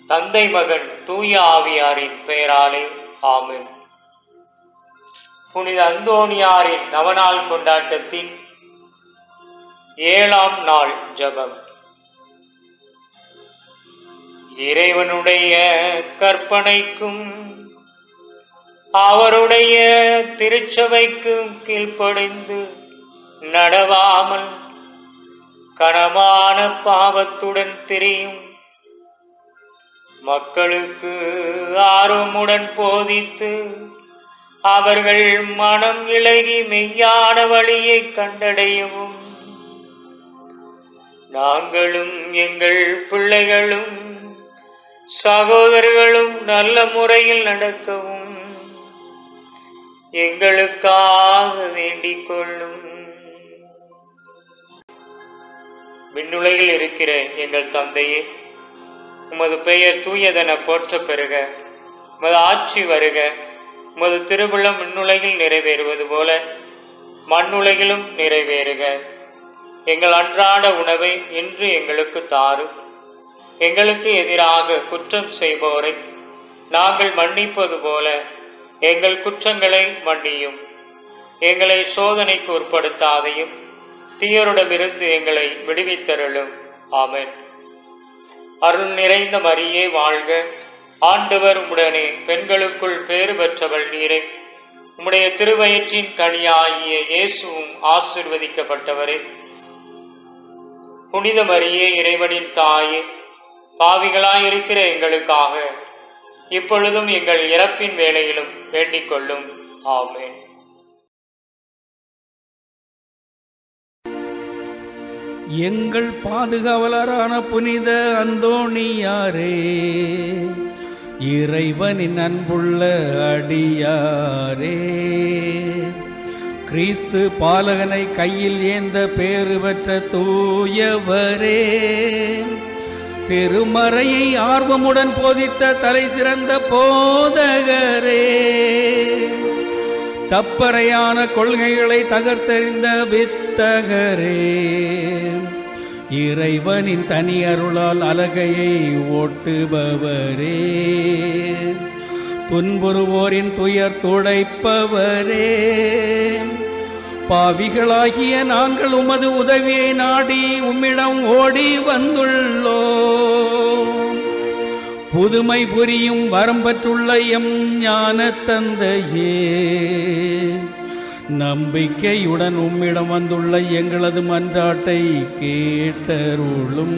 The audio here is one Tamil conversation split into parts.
தந்தை மகன் தூய ஆவியாரின் பெயராலே ஆமென் புனித அந்தோணியாரின் நவநாள் கொண்டாட்டத்தின் ஏழாம் நாள் ஜெபம் இறைவனுடைய கற்பனைக்கும் அவருடைய திருச்சபைக்கும் கீழ்ப்படிந்து நடவாமல் கனமான பாவத்துடன் திரியும் மக்களுக்கு ஆர்வமுடன் போதித்து அவர்கள் மனம் இளகி மெய்யான வழியை கண்டடையவும் நாங்களும் எங்கள் பிள்ளைகளும் சகோதரர்களும் நல்ல முறையில் நடக்கவும் எங்களுக்காக வேண்டிக் கொள்ளும் விண்ணுலகில் இருக்கிற எங்கள் தந்தையே உமது பெயர் தூயதென போற்றப் பெறுக உமது ஆட்சி வருக உமது திருவிழம் விண்ணுலகில் நிறைவேறுவது போல மண்ணுலகிலும் நிறைவேறுக எங்கள் அன்றாட உணவை இன்று எங்களுக்கு தாரும் எங்களுக்கு எதிராக குற்றம் செய்பவரை நாங்கள் மன்னிப்பது போல எங்கள் குற்றங்களை மன்னியும் எங்களை சோதனைக்கு உட்படுத்தாதையும் தீயருடமிருந்து எங்களை விடுவித்தருளும் ஆமென் அருள் நிறைந்த மரியே வாழ்க ஆண்டவர் உடனே பெண்களுக்குள் பேறு பெற்றவள் நீரே உம்முடைய திருவயிற்றின் கனியாகிய இயேசுவும் ஆசிர்வதிக்கப்பட்டவரே புனித மரியே இறைவனின் தாயே பாவிகளாயிருக்கிற எங்களுக்காக இப்பொழுதும் எங்கள் இறப்பின் வேளையிலும் வேண்டிக் கொள்ளும் ஆமென் எங்கள் பாதுகாவலரான புனித அந்தோணியாரே இறைவனின் அன்புள்ள அடியாரே கிறிஸ்து பாலகனை கையில் ஏந்த பேறு பெற்ற தூயவரே திருமறையை ஆர்வமுடன் போதித்த தலை சிறந்த போதகரே தப்பறையான கொள்கைகளை தகர்த்தெறிந்த வித்தகரே இறைவனின் தனி அருளால் அலகையை ஓட்டுபவரே துன்புறுவோரின் துயர் துடைப்பவரே பாவிகளாகிய நாங்கள் உமது உதவியை நாடி உம்மிடம் ஓடி வந்துள்ளோம் புதுமை புரியும் வரம்பற்றுள்ள எம் ஞான தந்தையே நம்பிக்கையுடன் உம்மிடம் வந்துள்ள எங்களது மன்றாட்டை கேட்டருளும்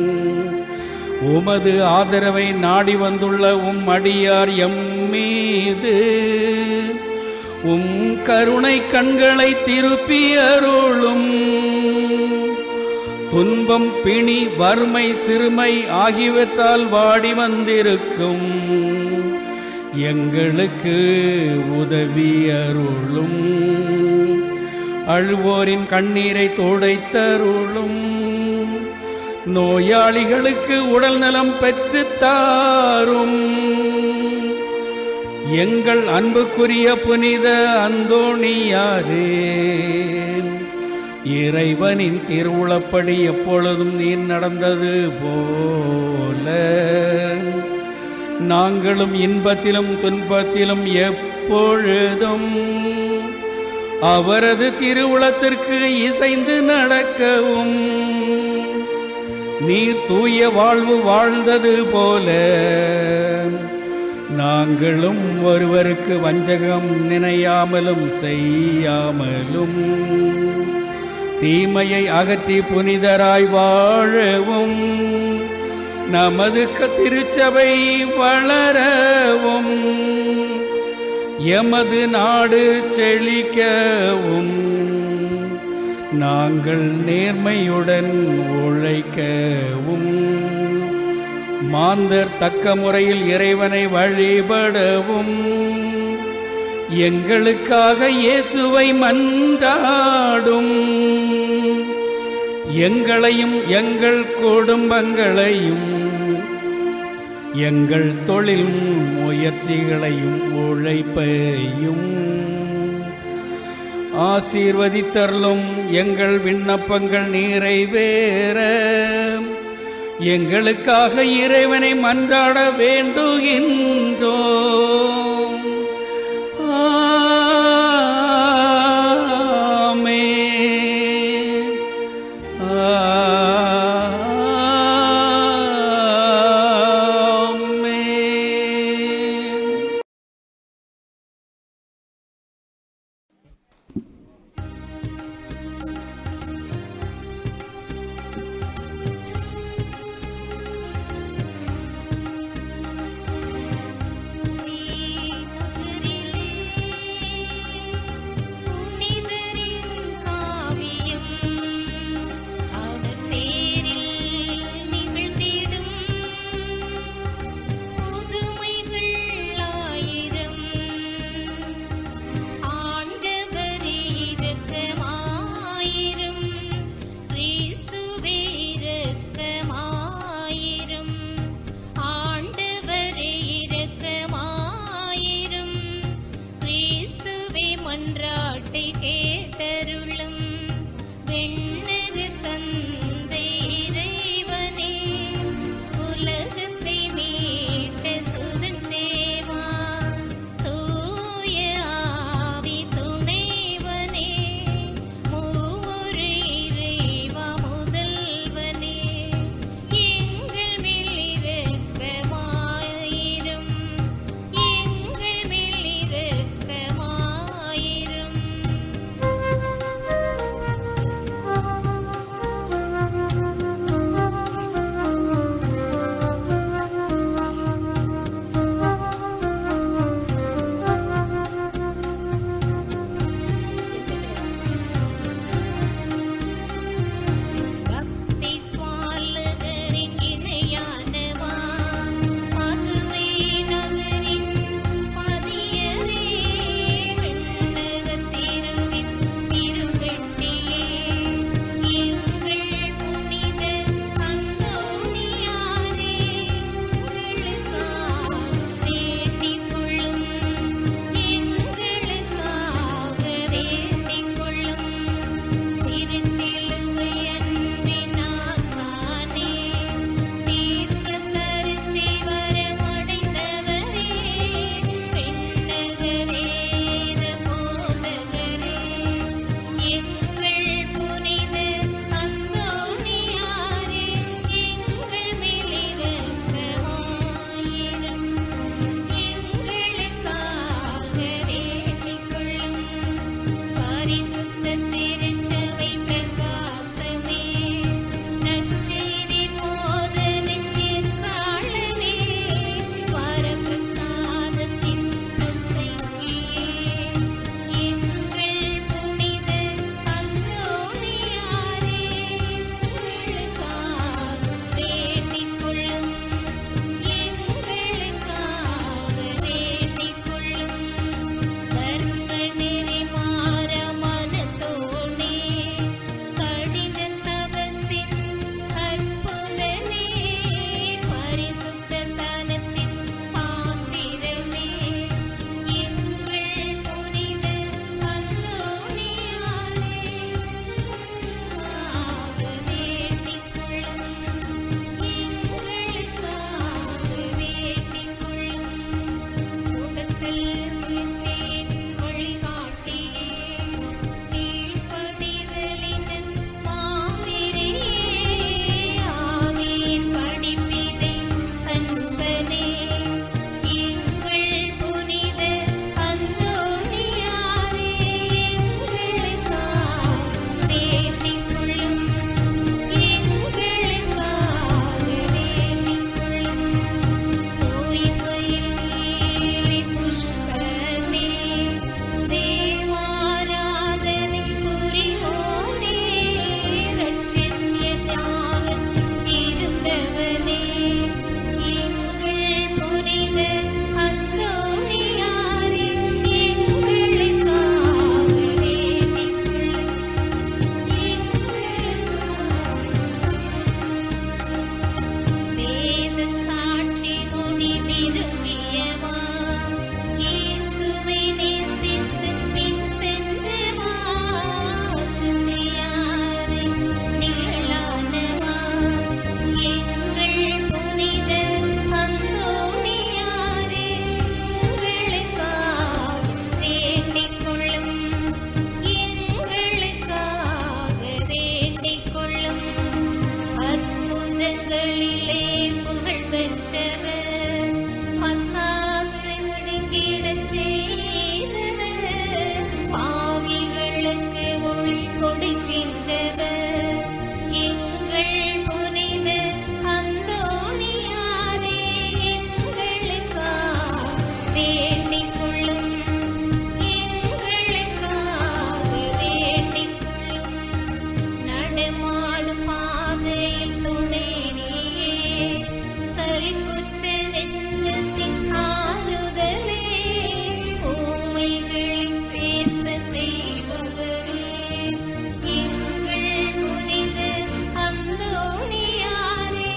உமது ஆதரவை நாடி வந்துள்ள உம் அடியார் எம் மீது உம் கருணை கண்களை திருப்பி அருளும் துன்பம் பிணி வறுமை சிறுமை ஆகியவற்றால் வாடி வந்திருக்கும் எங்களுக்கு உதவி அருளும் அழுவோரின் கண்ணீரை துடைத்தருளும் நோயாளிகளுக்கு உடல் நலம் பெற்றுத் தாரும் எங்கள் அன்புக்குரிய புனித அந்தோணியாரே இறைவனின் திருவுளப்படி எப்பொழுதும் நீர் நடந்தது போல நாங்களும் இன்பத்திலும் துன்பத்திலும் எப்பொழுதும் அவரது திருவுளத்திற்கு இசைந்து நடக்கவும் நீர் தூய வாழ்வு வாழ்ந்தது போல நாங்களும் ஒருவருக்கு வஞ்சகம் நினையாமலும் செய்யாமலும் தீமையை அகற்றி புனிதராய் வாழவும் நமது க- திருச்சபை வளரவும் எமது நாடு செழிக்கவும் நாங்கள் நேர்மையுடன் உழைக்கவும் மாந்தர் தக்க முறையில் இறைவனை வழிபடவும் எங்களுக்காக இயேசுவை மன்றாடும் எங்களையும் எங்கள் குடும்பங்களையும் எங்கள் தொழில் முயற்சிகளையும் உழைப்பையும் ஆசீர்வதித்தருளும் எங்கள் விண்ணப்பங்கள் நிறைவேற எங்களுக்காக இறைவனை மன்றாட வேண்டுகின்றோம் ஆமென். ஆமென். புனிதரின் காவியம் அவர் பேரில் நிகழ்ந்திடும் புதுமைகள் ஆயிரம் ஆண்டவரே இரக்கமாயிரம் கிறிஸ்துவே இரக்கமாயிரம் ஆண்டவரே இரக்கமாயிரம் கிறிஸ்துவே மன்றாட்டை கேட்டருளும் வெண்ணகு தந்தை இறைவனே உலகத்தை மீட்ட சுதன் தேவா தூய ஆவி துணைவனே மூவொரு இறைவா முதல்வனே எங்கள் மேல் இரக்கமாயிரும் எங்கள் மேல் இரக்கமாயிரும் கொடுக்கின்றவர் பசாசு நீங்கிடச் செய்தவர் பாவிகளுக்கு ஒளி கொடுக்கின்றவர் எங்கள் புனித அந்தோணியாரே எங்களுக்காக வேண்டிக் கொள்ளும் எங்களுக்காக வேண்டிக் கொள்ளும் நடமாடும் பாதையில் துணை நீயே சரிக்குற்ற நெஞ்சத்தின் ஆறுதலே ஊமைகளை பேச செய்பவரே எங்கள் புனித அந்தோணியாரே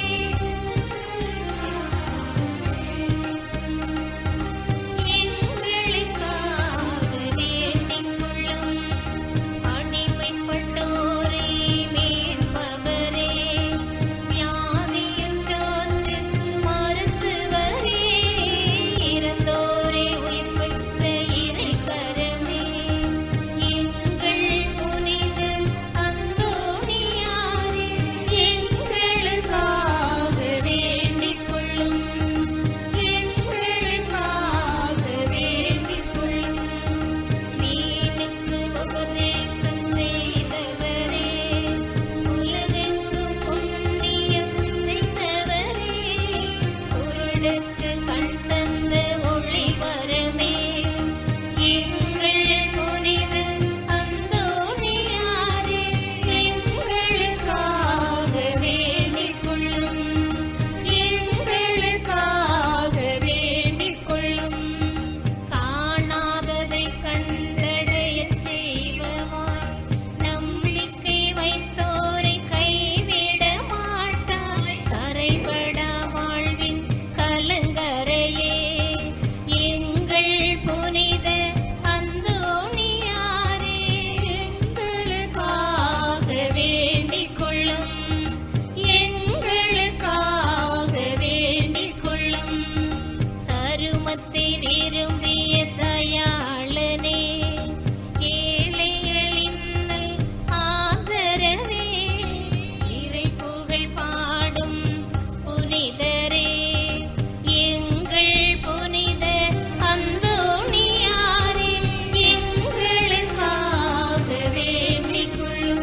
எங்களுக்காக வேண்டிக் கொள்ளும் அடிமைப்பட்டோரே மீட்பவரே வியாதியுற்றோர்க்கு மருத்துவரே இறந்தோரை உயிர்ப்பித்த இறைக்கரமே எங்கள் புனித அந்தோணியாரே எங்களுக்காக வேண்டிக் கொள்ளும் எங்களுக்காக வேண்டிக் கொள்ளும் நீனுக்கு உபதேசம் செய்தவரே உலகெங்கும் புண்ணியம் செய்தவரே குருடுக்கு கண் தந்த ஒளி வரமே எங்கள் புனித அந்தோணியாரே எங்களுக்காக வேண்டிக் கொள்ளும் எங்களுக்காக வேண்டிக் கொள்ளும் காணாததை கண்டடையச் செய்பவாய் நம்பிக்கை வைத்தோரை கைவிட மாட்டாய் கரைபடா வாழ்வின் கலங்கரையே எங்கள் புனித அந்தோணியாரே எங்களுக்காக வேண்டிக் கொள்ளும் எங்களுக்காக வேண்டிக் கொள்ளும் தருமத்தை விரும்பிய தயாளனே ஏழைகளின் நல் ஆதரவே இறை புகழ் பாடும் புனிதரே எங்கள் புனித அந்தோணியாரே எங்களுக்காக வேண்டிக் கொள்ளும்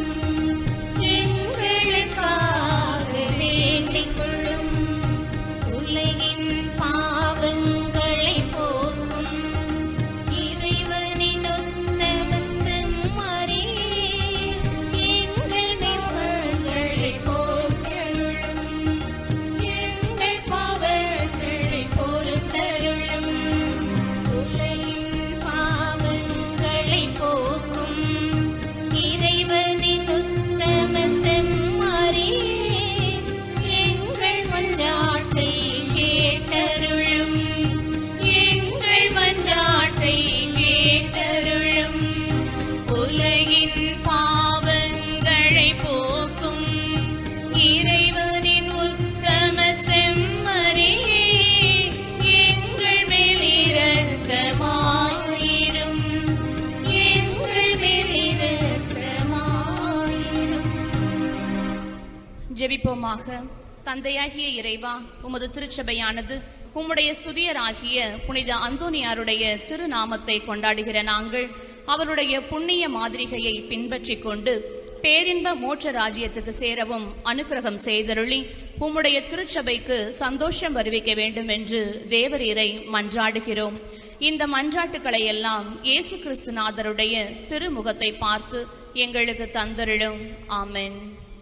எங்களுக்காக வேண்டிக் கொள்ளும் உலகின் பாவங்களை போக்கும் இறைவனின் உத்தம செம்மறியே எங்கள் மீட்பர்களை போற்றருளும் எங்கள் பாவங்களை பொறுத்தருளும் உலகின் பாவங்களை போக்கும் இறைவனின் உத்தம செம்மறியே எங்கள் மன்றாட்டை கேட்டருளும் எங்கள் மன்றாட்டை கேட்டருளும் உலகின் பாவங்களை போக்கும் இறைவனின் உத்தம செம்மறியே எங்கள் மேல் இரக்கமாயிரும் எங்கள் மேல் இரக்கமாயிரும் ஜெபிப்போமாக தந்தையாகிய இறைவா உமது திருச்சபையானது உம்முடைய ஸ்துதியராகிய புனித அந்தோனியாருடைய திருநாமத்தை கொண்டாடுகிற நாங்கள் அவருடைய புண்ணிய மாதிரிகையை பின்பற்றிக் கொண்டு பேரின்ப மோட்ச ராஜ்யத்துக்கு சேரவும் அனுக்கிரகம் செய்தருளி உம்முடைய திருச்சபைக்கு சந்தோஷம் வருவிக்க வேண்டும் என்று தேவரீரை மன்றாடுகிறோம் இந்த மன்றாட்டுக்களை எல்லாம் இயேசு கிறிஸ்துநாதருடைய திருமுகத்தை பார்த்து எங்களுக்கு தந்தருளும் ஆமென்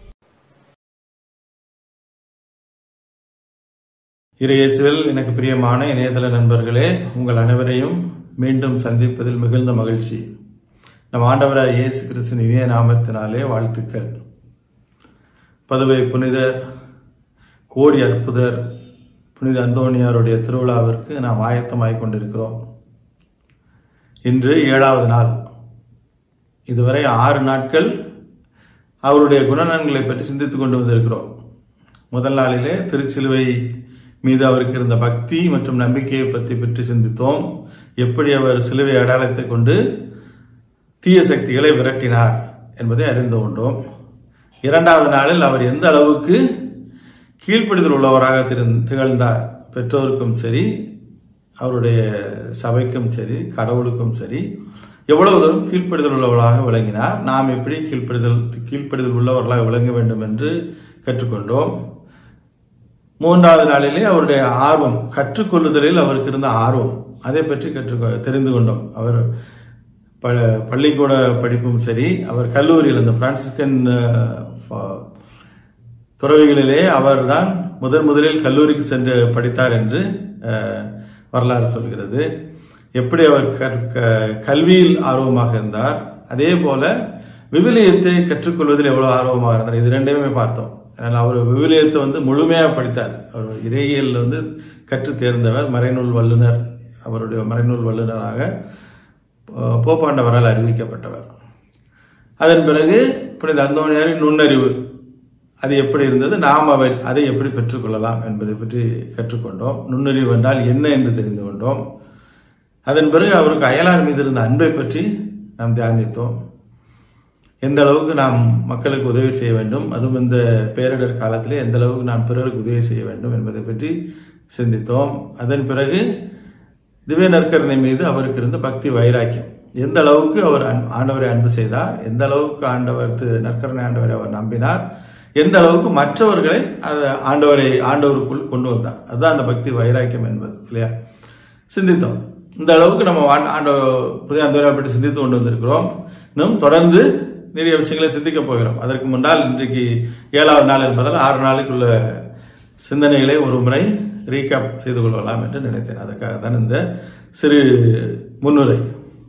இறையேசுவில் எனக்கு பிரியமான இணையதள நண்பர்களே உங்கள் அனைவரையும் மீண்டும் சந்திப்பதில் மிகுந்த மகிழ்ச்சி நம் ஆண்டவராய் இயேசு கிறிஸ்துவின் இனிய நாமத்தினாலே வாழ்த்துக்கள் பதுவை புனிதர் கோடி அற்புதர் புனித அந்தோணியாருடைய திருவிழாவிற்கு நாம் ஆயத்தமாய் கொண்டிருக்கிறோம் இன்று ஏழாவது நாள் இதுவரை ஆறு நாட்கள் அவருடைய குணநலன்களை பற்றி சிந்தித்துக் கொண்டு வந்திருக்கிறோம் முதல் நாளிலே திருச்சிலுவை மீது அவருக்கு இருந்த பக்தி மற்றும் நம்பிக்கையை பற்றி பற்றி சிந்தித்தோம் எப்படி அவர் சிலுவை அடையாளத்தை கொண்டு தீய சக்திகளை விரட்டினார் என்பதை அறிந்து கொண்டோம் இரண்டாவது நாளில் அவர் எந்த அளவுக்கு கீழ்ப்படிதல் உள்ளவராக திரு- திகழ்ந்தார் பெற்றோருக்கும் சரி அவருடைய சபைக்கும் சரி கடவுளுக்கும் சரி எவ்வளவு தூரம் கீழ்ப்படிதல் உள்ளவர்களாக விளங்கினார் நாம் எப்படி கீழ்ப்படிதல் கீழ்ப்படிதல் உள்ளவர்களாக விளங்க வேண்டும் என்று கற்றுக்கொண்டோம் மூன்றாவது நாளிலே அவருடைய ஆர்வம் கற்றுக்கொள்ளுதலில் அவருக்கு இருந்த ஆர்வம் அதை பற்றி கற்று தெரிந்து கொண்டோம் அவர் ப பள்ளிக்கூட படிப்பும் சரி அவர் கல்லூரியில் இந்த பிரான்சிஸ்கன் அஹ், ஃப- துறவிகளிலே அவர்தான் முதன் முதலில் கல்லூரிக்கு சென்று படித்தார் என்று அஹ், வரலாறு சொல்கிறது எப்படி அவர் கற்க- கல்வியில் ஆர்வமாக இருந்தார் அதே போல விவிலியத்தை கற்றுக்கொள்வதில் எவ்வளவு ஆர்வமாக இருந்தார் இது ரெண்டையுமே பார்த்தோம் அதனால் அவர் விவிலியத்தை வந்து முழுமையாக படித்தார் அவர் இறையியல் வந்து கற்று தேர்ந்தவர் மறைநூல் வல்லுனர் அவருடைய மறைநூல் வல்லுனராக அஹ், போப்பாண்டவரால் அறிவிக்கப்பட்டவர் அதன் பிறகு புனித அந்தோணியாரின் நுண்ணறிவு அது எப்படி இருந்தது நாம் அவை அதை எப்படி பெற்றுக்கொள்ளலாம் என்பதை பற்றி கற்றுக்கொண்டோம் நுண்ணறிவு என்றால் என்ன என்று தெரிந்து கொண்டோம் அதன் பிறகு அவருக்கு அயலார் மீது இருந்த அன்பை பற்றி நாம் தியானித்தோம் எந்த அளவுக்கு நாம் மக்களுக்கு உதவி செய்ய வேண்டும் அதுவும் இந்த பேரிடர் காலத்திலே எந்த அளவுக்கு நாம் பிறருக்கு உதவி செய்ய வேண்டும் என்பதை பற்றி சிந்தித்தோம் அதன் பிறகு திவ்ய நற்கருணை மீது அவருக்கு இருந்த பக்தி வைராக்கியம் எந்த அளவுக்கு அவர் அன்- ஆண்டவரை அன்பு செய்தார் எந்த அளவுக்கு ஆண்டவர் திரு நற்கருணை ஆண்டவரை அவர் நம்பினார் எந்த அளவுக்கு மற்றவர்களை அதை ஆண்டவரை ஆண்டவருக்குள் கொண்டு வந்தார் அதுதான் அந்த பக்தி வைராக்கியம் என்பது இல்லையா சிந்தித்தோம் இந்த அளவுக்கு நம்ம ஆண்ட- ஆண்ட புதிய அந்தோரை பற்றி சிந்தித்து கொண்டு வந்திருக்கிறோம் இன்னும் தொடர்ந்து நிறைய விஷயங்களை சிந்திக்க போகிறோம் அதற்கு முன்னால் இன்றைக்கு ஏழாவது நாள் என்பதால் ஆறு நாளுக்குள்ள சிந்தனைகளை ஒரு முறை ரீகேப் செய்து கொள்ளலாம் என்று நினைத்தேன் அதற்காக தான் இந்த சிறு முன்னுரை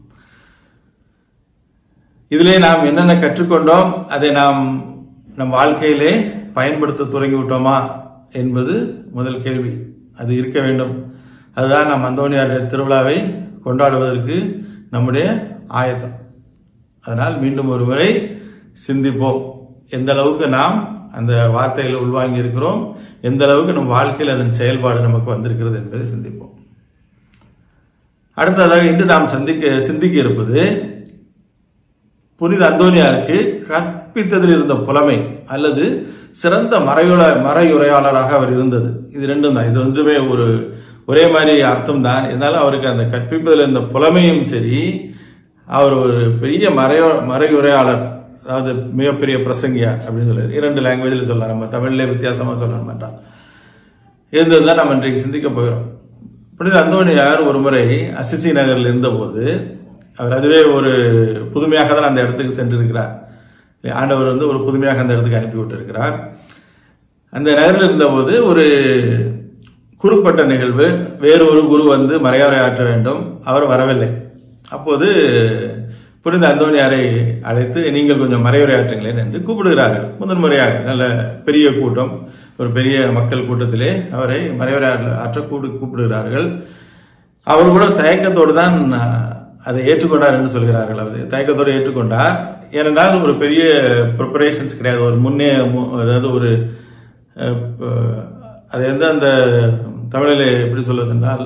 இதிலே நாம் என்னென்ன கற்றுக்கொண்டோம் அதை நாம் நம் வாழ்க்கையிலே பயன்படுத்த தொடங்கி விட்டோமா என்பது முதல் கேள்வி அது இருக்க வேண்டும் அதுதான் நம் அந்தோணியாருடைய திருவிழாவை கொண்டாடுவதற்கு நம்முடைய ஆயத்தம் அதனால் மீண்டும் ஒரு முறை சிந்திப்போம் எந்த அளவுக்கு நாம் அந்த வார்த்தைகளை உள்வாங்கி இருக்கிறோம் எந்த அளவுக்கு நம் வாழ்க்கையில் அதன் செயல்பாடு நமக்கு வந்திருக்கிறது என்பதை சிந்திப்போம் அடுத்ததாக இன்று நாம் சந்திக்க சிந்திக்க இருப்பது புனித அந்தோனியாருக்கு கற்பித்ததில் இருந்த புலமை அல்லது சிறந்த மறையுற மறையுரையாளராக அவர் இருந்தது இது ரெண்டும் தான் இது ரெண்டுமே ஒரு ஒரே மாதிரி அர்த்தம் தான் இருந்தாலும் அவருக்கு அந்த கற்பிப்பதில் இருந்த புலமையும் சரி அவர் ஒரு பெரிய மறையோ மறையுரையாளர் அதாவது மிகப்பெரிய பிரசங்கியார் அப்படின்னு சொல்லுவார் இரண்டு லாங்குவேஜில் சொல்லலாம் நம்ம தமிழ்ல வித்தியாசமா சொல்ல மாட்டான் இருந்ததுதான் நம்ம இன்றைக்கு சிந்திக்க போகிறோம் புனித அந்தோணியார் ஒரு முறை அசிசி நகரில் இருந்தபோது அவர் அதுவே ஒரு புதுமையாக தான் அந்த இடத்துக்கு சென்றிருக்கிறார் ஆண்டவர் வந்து ஒரு புதுமையாக அந்த இடத்துக்கு அனுப்பி விட்டிருக்கிறார் அந்த நகரில் இருந்தபோது ஒரு குறுப்பட்ட நிகழ்வு வேறு ஒரு குரு வந்து மறையாறை ஆற்ற வேண்டும் அவர் வரவில்லை அப்போது புனித அந்தோணியாரை அழைத்து நீங்கள் கொஞ்சம் மறையுரை ஆற்றுங்களேன் என்று கூப்பிடுகிறார்கள் முதன் முறையாக நல்ல பெரிய கூட்டம் ஒரு பெரிய மக்கள் கூட்டத்திலே அவரை மறையுரை ஆற்ற- ஆற்ற கூடு கூப்பிடுகிறார்கள் அவர் கூட தயக்கத்தோடு தான் அஹ், அதை ஏற்றுக்கொண்டார் என்று சொல்கிறார்கள் அவர் தயக்கத்தோடு ஏற்றுக்கொண்டார் ஏனென்றால் ஒரு பெரிய ப்ரிப்பரேஷன்ஸ் கிடையாது ஒரு முன்னே மு- அதாவது ஒரு அஹ், ப- அது வந்து அந்த தமிழில் எப்படி சொல்வது என்றால்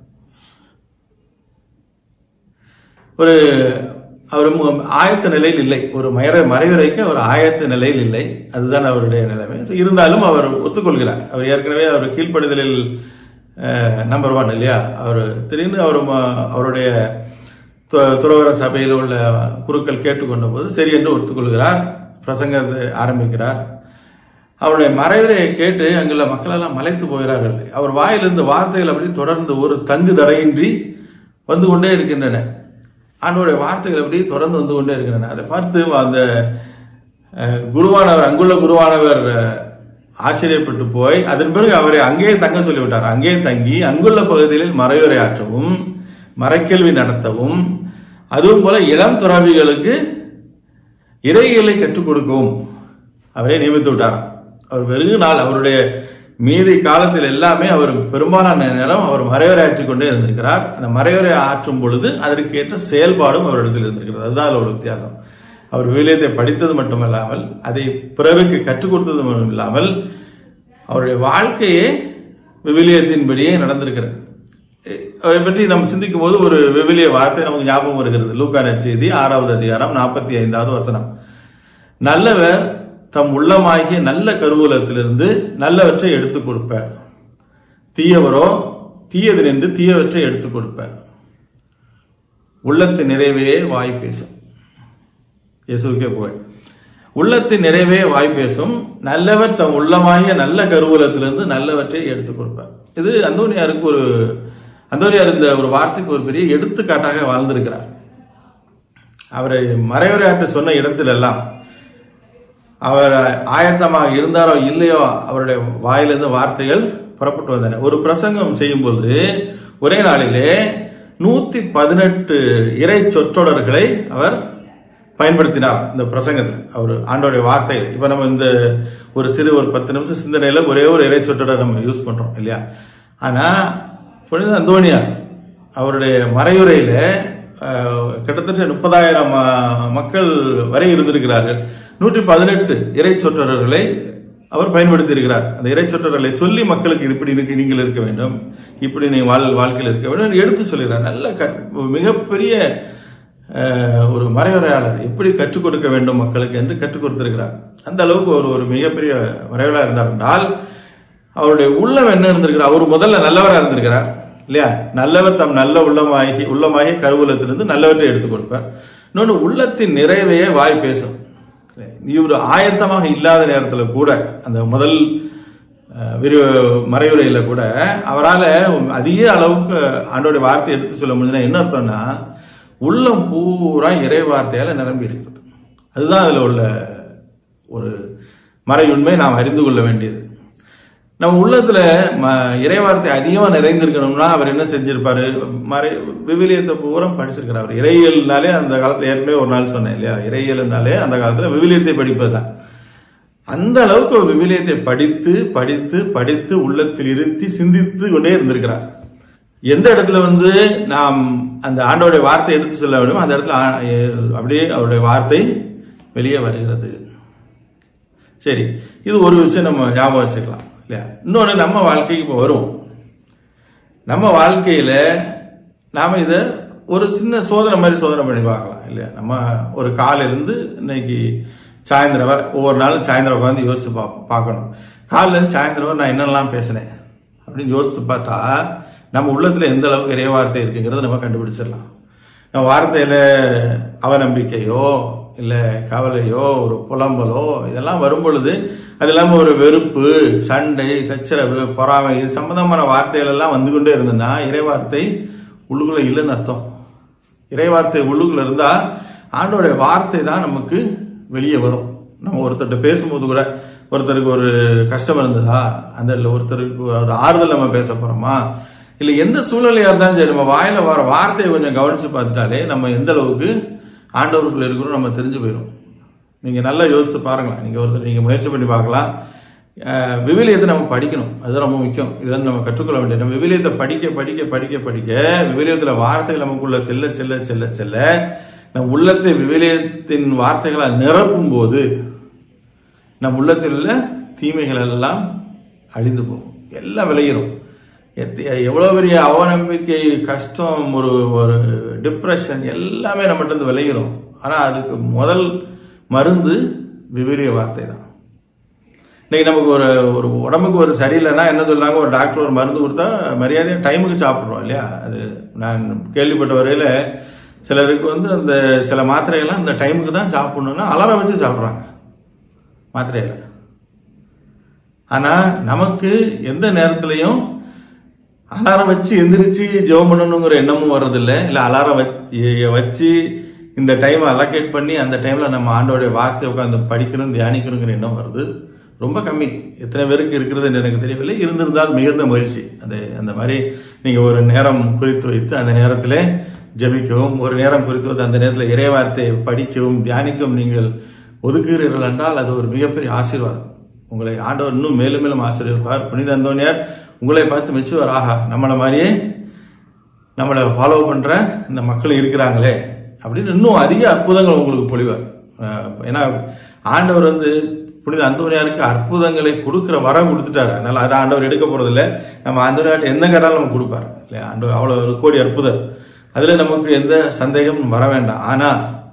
ஒரு அவர் மு- ஆயத்த நிலையில் இல்லை ஒரு மறை மறைவுரைக்கு அவர் ஆயத்த நிலையில் இல்லை அதுதான் அவருடைய நிலைமை So, இருந்தாலும் அவர் ஒத்துக்கொள்கிறார் அவர் ஏற்கனவே அவர் கீழ்ப்படுதலில் நம்பர் ஒன் இல்லையா அவர் திடீர்னு அவர் ம- அவருடைய து- துறவர சபையில் உள்ள குருக்கள் கேட்டுக்கொண்ட போது சரி என்று ஒத்துக்கொள்கிறார் பிரசங்கத்தை ஆரம்பிக்கிறார் அவருடைய மறைவுரையை கேட்டு அங்குள்ள மக்கள் எல்லாம் மலைத்து போகிறார்கள் அவர் வாயிலிருந்து வார்த்தைகள் அப்படி தொடர்ந்து ஒரு தங்கு தடையின்றி வந்து கொண்டே இருக்கின்றன ஆண்டவருடைய வார்த்தைகள் அப்படி தொடர்ந்து வந்து கொண்டே இருக்கின்றன அதை பார்த்து அந்த அஹ், குருவானவர் அங்குள்ள குருவானவர் அஹ், ஆச்சரியப்பட்டு போய் அதன் பிறகு அவரை அங்கேயே தங்க சொல்லிவிட்டார் அங்கேயே தங்கி அங்குள்ள பகுதிகளில் மறையுரை ஆற்றவும் மறைக்கல்வி நடத்தவும் அதுவும் போல இளம் துறவிகளுக்கு இறையியலை கற்றுக் கொடுக்கவும் அவரே நியமித்து விட்டார் அவர் வெகு நாள் அவருடைய மீதி காலத்தில் எல்லாமே அவர் பெரும்பாலான நேரம் அவர் மறையுரை ஆற்றிக் கொண்டே இருந்திருக்கிறார் அந்த மறையுரை ஆற்றும் பொழுது அதற்கு ஏற்ற செயல்பாடும் அவரிடத்தில் இருந்திருக்கிறது அதுதான் அதில் உள்ள வித்தியாசம் அவர் விவிலியத்தை படித்தது மட்டுமல்லாமல் அதை பிறருக்கு கற்றுக் கொடுத்தது மட்டும் இல்லாமல் அவருடைய வாழ்க்கையே விவிலியத்தின்படியே நடந்திருக்கிறது அவரை பற்றி நம்ம சிந்திக்கும் போது ஒரு விவிலிய வார்த்தை நமக்கு ஞாபகம் வருகிறது லூக்கா நற்செய்தி ஆறாவது அதிகாரம் நாற்பத்தி ஐந்தாவது வசனம் நல்லவர் தம் உள்ளமாகிய நல்ல கருவூலத்திலிருந்து நல்லவற்றை எடுத்துக் கொடுப்பார் தீயவரோ தீயது நின்று தீயவற்றை எடுத்துக் கொடுப்பார் உள்ளத்து நிறைவே வாய் பேசும் இயேசுக்கே புகழ் உள்ளத்தின் நிறைவே வாய் பேசும் நல்லவர் தம் உள்ளமாகிய நல்ல கருவூலத்திலிருந்து நல்லவற்றை எடுத்துக் கொடுப்பார் இது அந்தோனியாருக்கு ஒரு அந்தோனியார் இந்த ஒரு வார்த்தைக்கு ஒரு பெரிய எடுத்துக்காட்டாக வாழ்ந்திருக்கிறார் அவரை மறைவுரையாற்ற சொன்ன இடத்துல எல்லாம் அவர் ஆயத்தமாக இருந்தாரோ இல்லையோ அவருடைய வாயிலிருந்து வார்த்தைகள் புறப்பட்டு வந்தன ஒரு பிரசங்கம் செய்யும்போது ஒரே நாளிலே நூத்தி பதினெட்டு இறை சொற்றொடர்களை அவர் பயன்படுத்தினார் இந்த பிரசங்கத்தில் அவர் ஆண்டோடைய வார்த்தைகள் இப்ப நம்ம இந்த ஒரு சிறு ஒரு பத்து நிமிஷம் சிந்தனையில ஒரே ஒரு இறை சொற்றொடர் நம்ம யூஸ் பண்றோம் இல்லையா ஆனா புனித அந்தோனியார் அவருடைய மறையுரையில அஹ், கிட்டத்தட்ட முப்பதாயிரம் மக்கள் வரை இருந்திருக்கிறார்கள் நூற்றி பதினெட்டு இறை சொற்றொடர்களை அவர் பயன்படுத்தி இருக்கிறார் அந்த இறை சொற்றொடர்களை சொல்லி மக்களுக்கு இது இப்படி இருக்கு நீங்கள் இருக்க வேண்டும் இப்படி நீ வாழ் வாழ்க்கையில் இருக்க வேண்டும் என்று எடுத்து சொல்கிறார் நல்ல க- மிகப்பெரிய அஹ், ஒரு மறைவுரையாளர் எப்படி கற்றுக் கொடுக்க வேண்டும் மக்களுக்கு என்று கற்றுக் கொடுத்திருக்கிறார் அந்த அளவுக்கு ஒரு ஒரு மிகப்பெரிய மறைவுரையாளர் இருந்தார் என்றால் அவருடைய உள்ளம் என்ன இருந்திருக்கிறார் அவர் முதல்ல நல்லவராக இருந்திருக்கிறார் இல்லையா நல்லவர் தம் நல்ல உள்ளமாகி உள்ளமாகி கருவூலத்திலிருந்து நல்லவற்றை எடுத்துக் கொடுப்பார் இன்னொன்று உள்ளத்தின் நிறைவையே வாய் பேசும் இவர் ஆயத்தமாக இல்லாத நேரத்தில் கூட அந்த முதல் அஹ், விரி மறைவுரையில கூட அவரால் அதிக அளவுக்கு ஆண்டோடைய வார்த்தை எடுத்து சொல்ல முடியுதுன்னா என்ன அர்த்தம்னா உள்ளம் பூரா இறை வார்த்தையால நிரம்பி இருக்கிறது அதுதான் அதுல உள்ள ஒரு மறையுண்மை நாம் அறிந்து கொள்ள வேண்டியது நம்ம உள்ளத்துல ம இறைவார்த்தை அதிகமா நிறைந்திருக்கணும்னா அவர் என்ன செஞ்சிருப்பாரு மறை விவிலியத்தை பூரா படிச்சிருக்கிறார் அவர் இறையியல்னாலே அந்த காலத்துல ஏற்கனவே ஒரு நாள் சொன்னேன் இல்லையா இறையியல்னாலே அந்த காலத்துல விவிலியத்தை படிப்பதுதான் அந்த அளவுக்கு அவர் விவிலியத்தை படித்து படித்து படித்து உள்ளத்தில் இருத்தி சிந்தித்து கொண்டே இருந்திருக்கிறார் எந்த இடத்துல வந்து நாம் அந்த ஆண்டோடைய வார்த்தை எடுத்து சொல்ல வேண்டும் அந்த இடத்துல ஆ- எ- அப்படியே அவருடைய வார்த்தை வெளியே வருகிறது சரி இது ஒரு விஷயம் நம்ம ஞாபகம் வச்சுக்கலாம் இல்லையா இன்னொன்று நம்ம வாழ்க்கைக்கு இப்போ வருவோம் நம்ம வாழ்க்கையில நாம இதை ஒரு சின்ன சோதனை மாதிரி சோதனை பண்ணி பார்க்கலாம் இல்லையா நம்ம ஒரு காலையில இருந்து இன்னைக்கு சாயந்தரம் வரை ஒவ்வொரு நாளும் சாயந்தரம் உட்காந்து யோசிச்சு பா பார்க்கணும் காலையில இருந்து சாயந்தரம் வரை நான் என்னெல்லாம் பேசினேன் அப்படின்னு யோசித்து பார்த்தா நம்ம உள்ளத்துல எந்த அளவுக்கு இறை வார்த்தை இருக்குங்கிறத நம்ம கண்டுபிடிச்சிடலாம் நம்ம வார்த்தையில அவநம்பிக்கையோ இல்ல கவலையோ ஒரு புலம்பலோ இதெல்லாம் வரும் பொழுது அது இல்லாம ஒரு வெறுப்பு சண்டை சச்சரவு பொறாமை இது சம்பந்தமான வார்த்தைகள் எல்லாம் வந்து கொண்டே இருந்ததுன்னா இறை வார்த்தை உள்ளுக்குள்ள இல்லைன்னு அர்த்தம் இறை வார்த்தை உள்ளுக்குள்ள இருந்தா ஆண்டோடைய வார்த்தை தான் நமக்கு வெளியே வரும் நம்ம ஒருத்தர்கிட்ட பேசும்போது கூட ஒருத்தருக்கு ஒரு கஷ்டம் இருந்ததா அந்த இல்ல ஒருத்தருக்கு ஒரு ஆறுதல் நம்ம பேச போறோமா இல்ல எந்த சூழ்நிலையா இருந்தாலும் சரி நம்ம வாயில வர வார்த்தையை கொஞ்சம் கவனிச்சு பார்த்துட்டாலே நம்ம எந்த அளவுக்கு ஆண்டவருக்குள்ள இருக்கிறோம் நம்ம தெரிஞ்சு போயிடும் நீங்க நல்லா யோசிச்சு பாருங்களேன் நீங்க ஒருத்தர் நீங்க முயற்சி பண்ணி பார்க்கலாம் அஹ் விவிலியத்தை நம்ம படிக்கணும் அதுதான் ரொம்ப முக்கியம் இது வந்து நம்ம கற்றுக்கொள்ள வேண்டியது நம்ம விவிலியத்தை படிக்க படிக்க படிக்க படிக்க விவிலியத்துல வார்த்தைகள் நமக்குள்ள செல்ல செல்ல செல்ல செல்ல நம் உள்ளத்தை விவிலியத்தின் வார்த்தைகளால் நிரப்பும் போது நம் உள்ளத்தில் உள்ள தீமைகள் எல்லாம் அழிந்து போகும் எல்லாம் விளையிடும் எத்த- எவ்வளவு பெரிய அவநம்பிக்கை கஷ்டம் ஒரு ஒரு டிப்ரெஷன் எல்லாமே நம்மகிட்ட இருந்து விளையிடும் ஆனா அதுக்கு முதல் மருந்து விவிலிய வார்த்தை தான் இன்னைக்கு நமக்கு ஒரு ஒரு உடம்புக்கு ஒரு சரியில்லைன்னா என்ன சொல்றாங்க ஒரு டாக்டர் ஒரு மருந்து கொடுத்தா மரியாதையா டைமுக்கு சாப்பிடுறோம் இல்லையா அது நான் கேள்விப்பட்ட வரையில சிலருக்கு வந்து அந்த சில மாத்திரைகள்லாம் அந்த டைமுக்கு தான் சாப்பிடணும்னா அலாரம் வச்சு சாப்பிட்றாங்க மாத்திரையில ஆனா நமக்கு எந்த நேரத்திலையும் அலாரம் வச்சு எந்திரிச்சு ஜெபம் பண்ணணுங்கிற எண்ணமும் வர்றதில்ல இல்ல அலாரம் வச்சு வச்சு இந்த டைம் அலோகேட் பண்ணி அந்த டைம்ல நம்ம ஆண்டோடைய வார்த்தை உட்காந்து படிக்கணும் தியானிக்கணுங்கிற எண்ணம் வருது ரொம்ப கம்மி எத்தனை பேருக்கு இருக்கிறதுன்னு எனக்கு தெரியவில்லை இருந்திருந்தால் மிகுந்த மகிழ்ச்சி அந்த அந்த மாதிரி நீங்க ஒரு நேரம் குறித்து வைத்து அந்த நேரத்திலே ஜெபிக்கவும் ஒரு நேரம் குறித்து வைத்து அந்த நேரத்தில் இறைவார்த்தையை படிக்கவும் தியானிக்கவும் நீங்கள் ஒதுக்குகிறீர்கள் என்றால் அது ஒரு மிகப்பெரிய ஆசீர்வாதம் உங்களை ஆண்டவர் இன்னும் மேலும் மேலும் ஆசீர்வதிப்பார் புனித அந்தோனியார் உங்களை பார்த்து மெச்சுவார் ஆஹா நம்மளை மாதிரியே நம்மளை ஃபாலோ பண்ற இந்த மக்கள் இருக்கிறாங்களே அப்படின்னு இன்னும் அதிக அற்புதங்கள் உங்களுக்கு பொழிவார் அஹ் ஏன்னா ஆண்டவர் வந்து புனித அந்தோனியாருக்கு அற்புதங்களை கொடுக்கிற வரம் கொடுத்துட்டாரு அதனால அதை ஆண்டவர் எடுக்க போறது இல்ல நம்ம அந்தோனியார்ட்ட எந்த கேட்டாலும் நம்ம கொடுப்பாரு இல்லையா ஆண்டவர் அவ்வளவு ஒரு கோடி அற்புதம் அதுல நமக்கு எந்த சந்தேகமும் வர வேண்டாம் ஆனா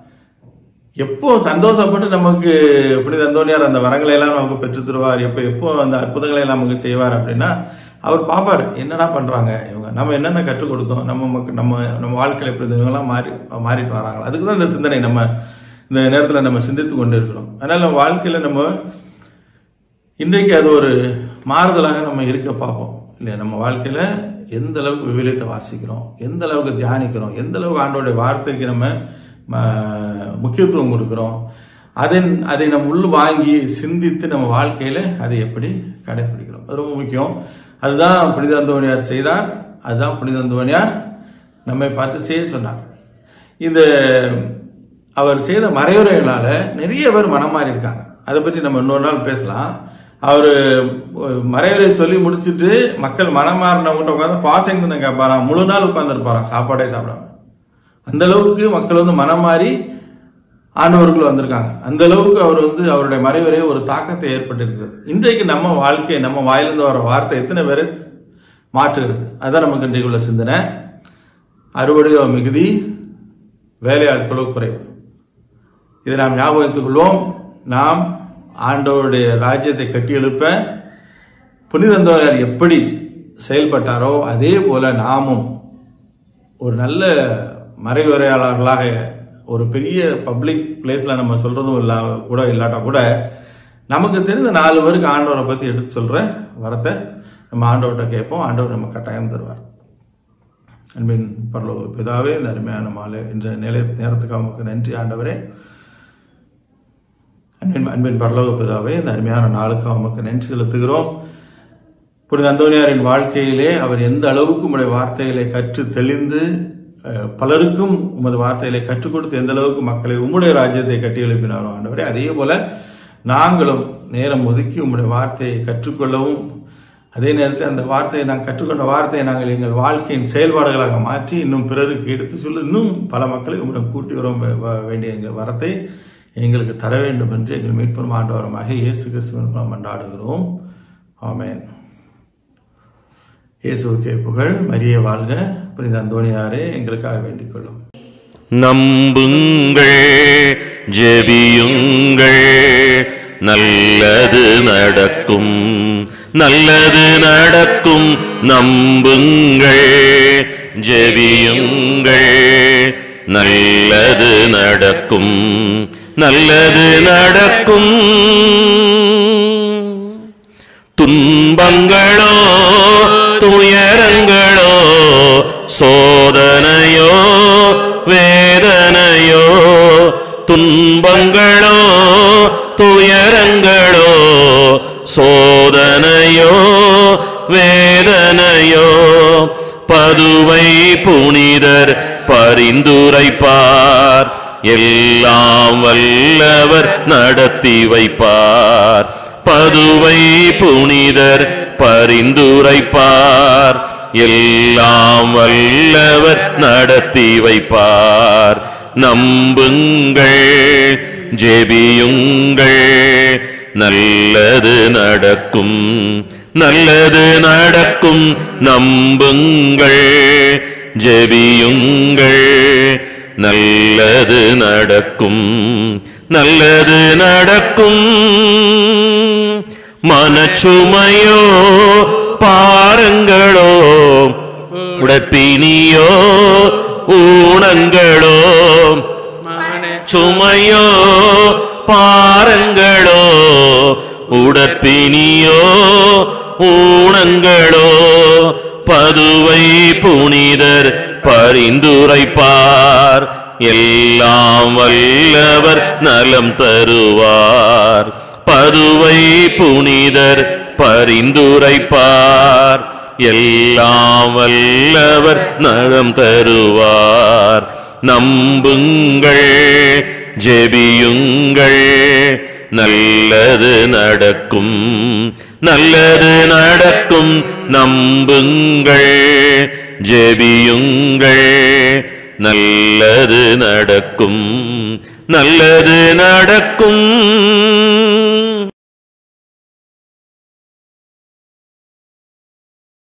எப்போ சந்தோஷப்பட்டு நமக்கு புனித அந்தோனியார் அந்த வரங்களை எல்லாம் நமக்கு பெற்றுத் தருவார் எப்போ எப்போ அந்த அற்புதங்களை எல்லாம் நமக்கு செய்வார் அப்படின்னா அவர் பார்ப்பாரு என்னடா பண்றாங்க இவங்க நம்ம என்னென்ன கற்றுக் கொடுத்தோம் நம்ம மக்கள் நம்ம நம்ம வாழ்க்கையில் எப்படி இருந்தது, இவங்கெல்லாம் மாறி மாறிட்டு வராங்களா அதுக்கு தான் இந்த சிந்தனை நம்ம இந்த நேரத்தில் நம்ம சிந்தித்து கொண்டு இருக்கிறோம் அதனால நம்ம வாழ்க்கையில நம்ம இன்றைக்கு அது ஒரு மாறுதலாக நம்ம இருக்க பார்ப்போம் இல்லையா நம்ம வாழ்க்கையில எந்த அளவுக்கு விவிலியத்தை வாசிக்கிறோம் எந்த அளவுக்கு தியானிக்கிறோம் எந்த அளவுக்கு ஆண்டோடைய வார்த்தைக்கு நம்ம ம- முக்கியத்துவம் கொடுக்கிறோம் அதை அதை நம்ம உள் வாங்கி சிந்தித்து நம்ம வாழ்க்கையில அதை எப்படி கடைபிடிக்கிறோம் அது ரொம்ப முக்கியம் அதுதான் புனித அந்தோணியார் செய்தார் அதுதான் புனித அந்தோணியார் நம்மை பார்த்து செய்ய சொன்னார் இந்த அவர் செய்த மறைவுரைகளால நிறைய பேர் மனம் மாறி இருக்காங்க அதை பற்றி நம்ம இன்னொரு நாள் பேசலாம் அவர் மறைவுரை சொல்லி முடிச்சிட்டு மக்கள் மனம் மாறினவங்க உட்காந்து பாசம் தானே கேட்பாராம் முழு நாள் உட்காந்துருப்பாராம் சாப்பாடே சாப்பிடாம அந்த அளவுக்கு மக்கள் வந்து மனம் மாறி ஆண்டவர்கள் வந்திருக்காங்க அந்த அளவுக்கு அவர் வந்து அவருடைய மறைவுரை ஒரு தாக்கத்தை ஏற்பட்டிருக்கிறது இன்றைக்கு நம்ம வாழ்க்கை நம்ம வாயிலிருந்து வர வார்த்தை எத்தனை பேரை மாற்றுகிறது அதான் நமக்கு இன்றைக்கு உள்ள சிந்தனை அறுவடையோ மிகுதி வேலையாட்களோ குறைவு இதை நாம் ஞாபகத்துக் கொள்வோம் நாம் ஆண்டவருடைய ராஜ்யத்தை கட்டியெழுப்ப புனிதந்தவர் எப்படி செயல்பட்டாரோ அதே போல நாமும் ஒரு நல்ல மறைவுரையாளர்களாக ஒரு பெரிய பப்ளிக் பிளேஸ்ல நம்ம சொல்றதும் இல்லா கூட இல்லாட்டா கூட நமக்கு தெரிந்த நாலு பேருக்கு ஆண்டவரை பத்தி எடுத்து சொல்ற வரத்தை நம்ம ஆண்டவர்கிட்ட கேட்போம் ஆண்டவர் நம்ம கட்டாயம் தருவார் அன்பின் பரலோக பிதாவே இந்த அருமையான மாலை என்ற நிலை நேரத்துக்கு அவங்களுக்கு நன்றி ஆண்டவரே அன்பின் அன்பின் பரலோக பிதாவே இந்த அருமையான நாளுக்கு அவங்களுக்கு நன்றி செலுத்துகிறோம் புனித அந்தோனியாரின் வாழ்க்கையிலே அவர் எந்த அளவுக்கு உங்களுடைய வார்த்தைகளை கற்று தெளிந்து அஹ், பலருக்கும் உமது வார்த்தைகளை கற்றுக் கொடுத்து எந்த அளவுக்கு மக்களை உம்முடைய ராஜ்யத்தை கட்டி எழுப்பினாரோ ஆண்டவரே அதே போல நாங்களும் நேரம் ஒதுக்கி உம்முடைய வார்த்தையை கற்றுக்கொள்ளவும் அதே நேரத்தில் அந்த வார்த்தையை நாங்கள் கற்றுக்கொண்ட வார்த்தையை நாங்கள் எங்கள் வாழ்க்கையின் செயல்பாடுகளாக மாற்றி இன்னும் பிறருக்கு எடுத்து சொல்ல இன்னும் பல மக்களை உங்களிடம் கூட்டி வர வே- வ- வேண்டிய எங்கள் வரத்தை எங்களுக்கு தர வேண்டும் என்று எங்கள் மீட்பெரும் ஆண்டவரமாக இயேசு கிறிஸ்துவின் மூலம் மன்றாடுகிறோம் ஆமென் இயேசுவுக்கே புகழ் மரியே வாழ்க புனித அந்தோணியாரே எங்களுக்காக வேண்டிக் கொள்ளும் நம்புங்கள் ஜெபியுங்கள் நல்லது நடக்கும் நல்லது நடக்கும் நம்புங்கள் ஜெபியுங்கள் நல்லது நடக்கும் நல்லது நடக்கும் துன்பங்களோ துயரங்களோ சோதனையோ வேதனையோ துன்பங்களோ துயரங்களோ சோதனையோ வேதனையோ பதுவை புனிதர் பரிந்துரைப்பார் எல்லாம் வல்லவர் நடத்தி வைப்பார் பதுவை புனிதர் பரிந்துரைப்பார் எல்லாம் வல்லவர் நடத்தி வைப்பார் நம்புங்கள் ஜெபியுங்கள் நல்லது நடக்கும் நல்லது நடக்கும் நம்புங்கள் ஜெபியுங்கள் நல்லது நடக்கும் நல்லது நடக்கும் மனச்சுமையோ பாரங்களோ உடற்பினியோ ஊனங்களோ சுமையோ பாரங்களோ உடற்பினியோ ஊனங்களோ பதுவை புனிதர் பரிந்துரைப்பார் எல்லாம் வல்லவர் நலம் தருவார் பதுவை புனிதர் பரிந்துரைப்பார் எல்லாம் வல்லவர் நலம் தருவார் நம்புங்கள் ஜெபியுங்கள் நல்லது நடக்கும் நல்லது நடக்கும் நம்புங்கள் ஜெபியுங்கள் நல்லது நடக்கும் நல்லது நடக்கும்